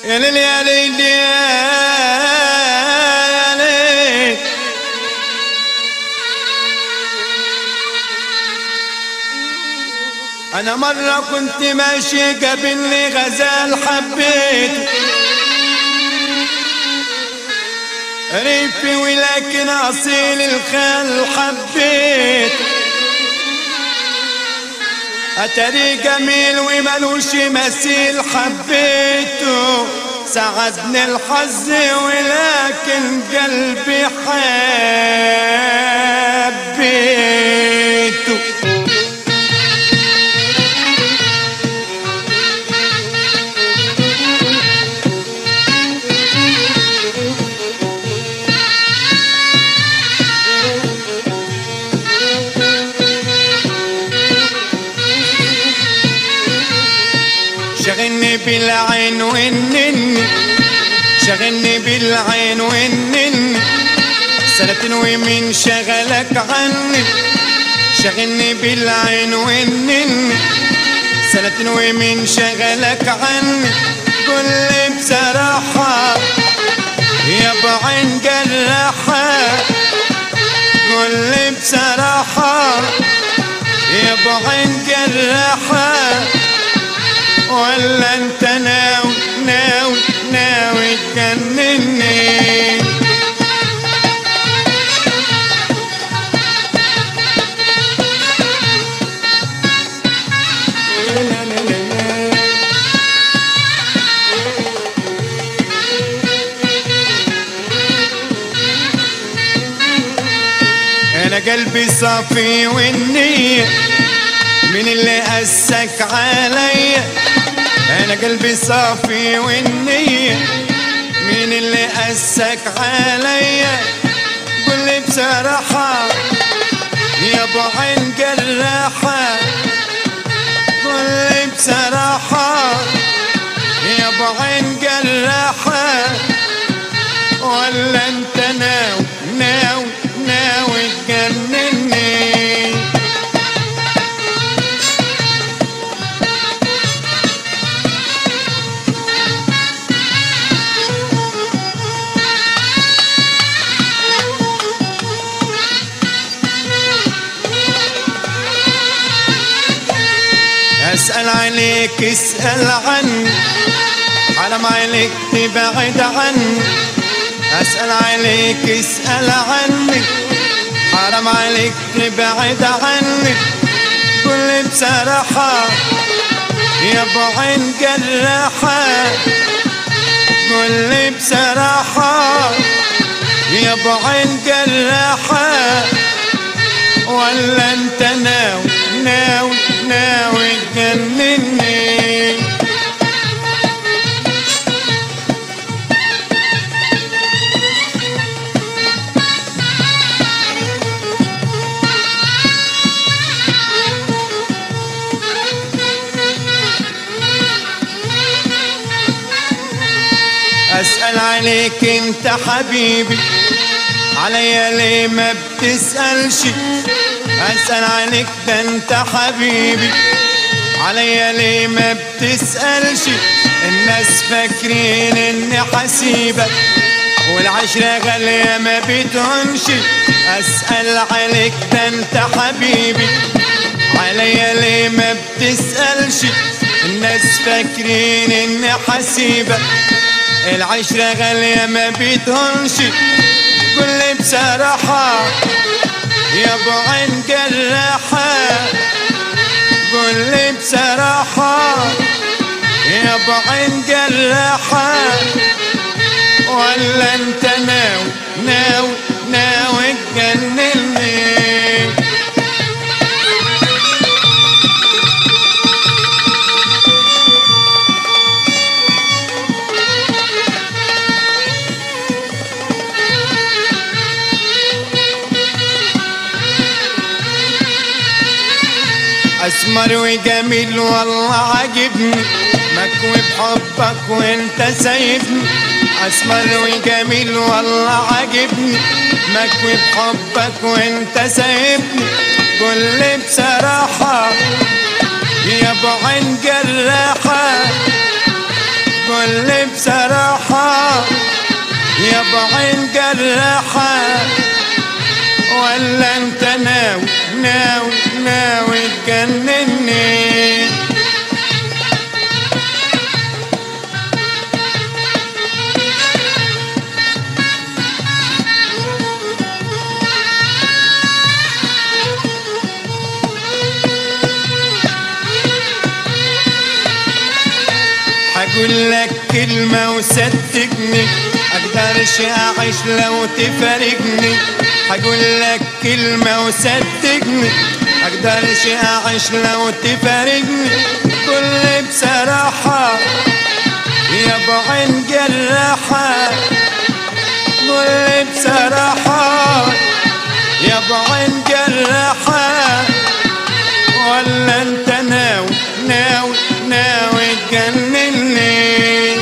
يا ليل يا ليل يا ليل انا مرة كنت ماشي قابلني غزال حبيته ريفي ولكن اصيل الخال حبيته اتاري جميل وملوش مثيل حبيته ساعدني الحظ ولكن قلبي حبيته شغلني بالعين والنن شغلني بالعين والنن سنة ومن شغلك عني شغلني بالعين والنن سنة ومن شغلك عني قول لي بصراحة يا بعين جراحة قول لي بصراحة يا بعين جراحة ولا انت ناوي ناوي ناوي تجنني انا قلبي صافي والنية من اللي قسك عليا انا قلبي صافي والنية مين اللي قسك عليا قول لي بصراحة يا ابو عين جراحة قول لي بصراحة يا ابو عين جراحة ولا انت ناوي ناوي ناوي تجنني اسأل عليك اسأل عني حرام عليك تبعد عني اسأل عليك اسأل عني حرام عليك تبعد عني قول بصراحة يا ابو عين جراحة قول بصراحة يا ابو عين جراحة ولا انت ناوي ناوي ناوي تجنني اسأل عليك انت حبيبي عليا ليه ما بتسألش اسأل عليك ده انت حبيبي عليا ليه ما بتسألش الناس فاكرين اني حسيبك والعشرة غالية ما بتهونش اسأل عليك ده انت حبيبي عليا ليه ما بتسألش الناس فاكرين اني حسيبك العشرة غالية ما بتهونش قول لي بصراحة يا ابو عين جراحة قول لي بصراحة يا ابو عين جراحة ولا انت ناوي ناوي ناوي تجنني اسمر وجميل والله عاجبني مكوي بحبك وانت سايبني اسمر وجميل والله عاجبني مكوي بحبك وانت سايبني قول لي بصراحة يا ابو عين جراحة قول لي بصراحة يا بعين جرحة ولا انت ناوي ناوي ناوي تجنني هقول لك كلمة وصدقني اقدرش اعيش لو تفارقني هقول لك كلمة وصدقني اقدرش اعيش لو تفارقني قول بصراحة يا بعين جراحة قول بصراحة يا بعين جراحة ولا انت ناوي ناوي ناوي تجنني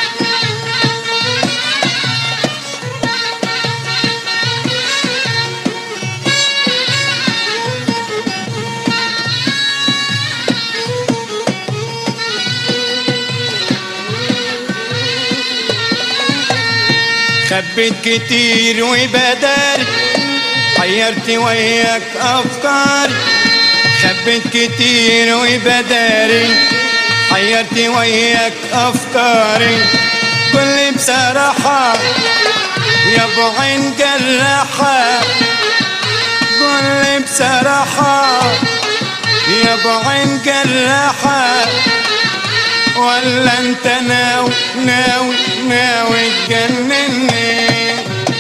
خبيت كتير وبداري حيرت وياك افكاري خبيت كتير وبداري حيرت وياك افكاري قولي بصراحة يا ابو عين جراحة قولي بصراحة يا ابو عين جراحة ولا انت ناوي ناوي ناوي تجنني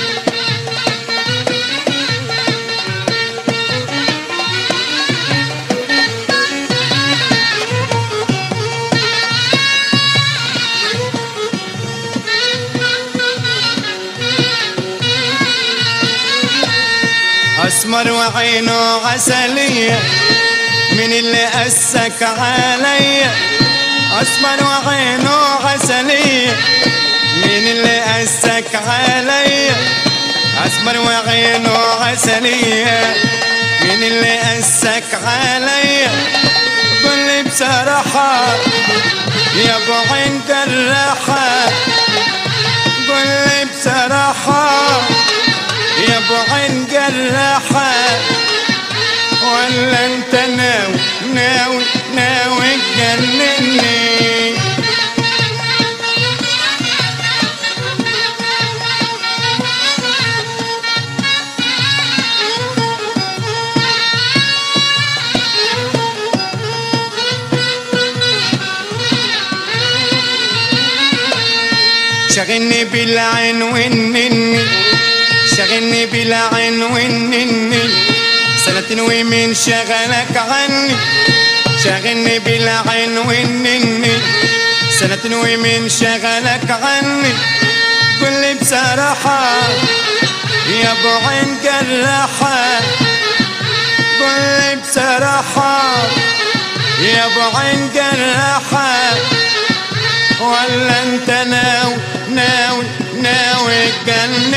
اسمر وعينه عسلية من اللي قسك عليا اسمر وعينه عسلية من اللي قسك عليا اسمر وعينه عسلية من اللي قسك عليا قول لي بصراحة يا ابو عين جراحة قول لي بصراحة يا ابو عين جراحة ولا انت ناوي ناوي ناوي تجنني شغلني بالعين والنني شغلني بالعين والنني سنة ومن شغلك عني شغلني بالعين والنني سنة ومن شغلك عني قول لي بصراحة يا ابو عين جراحة قول لي بصراحة يا ابو عين جراحة ولا انت ناوي ناوي ناوي تجنني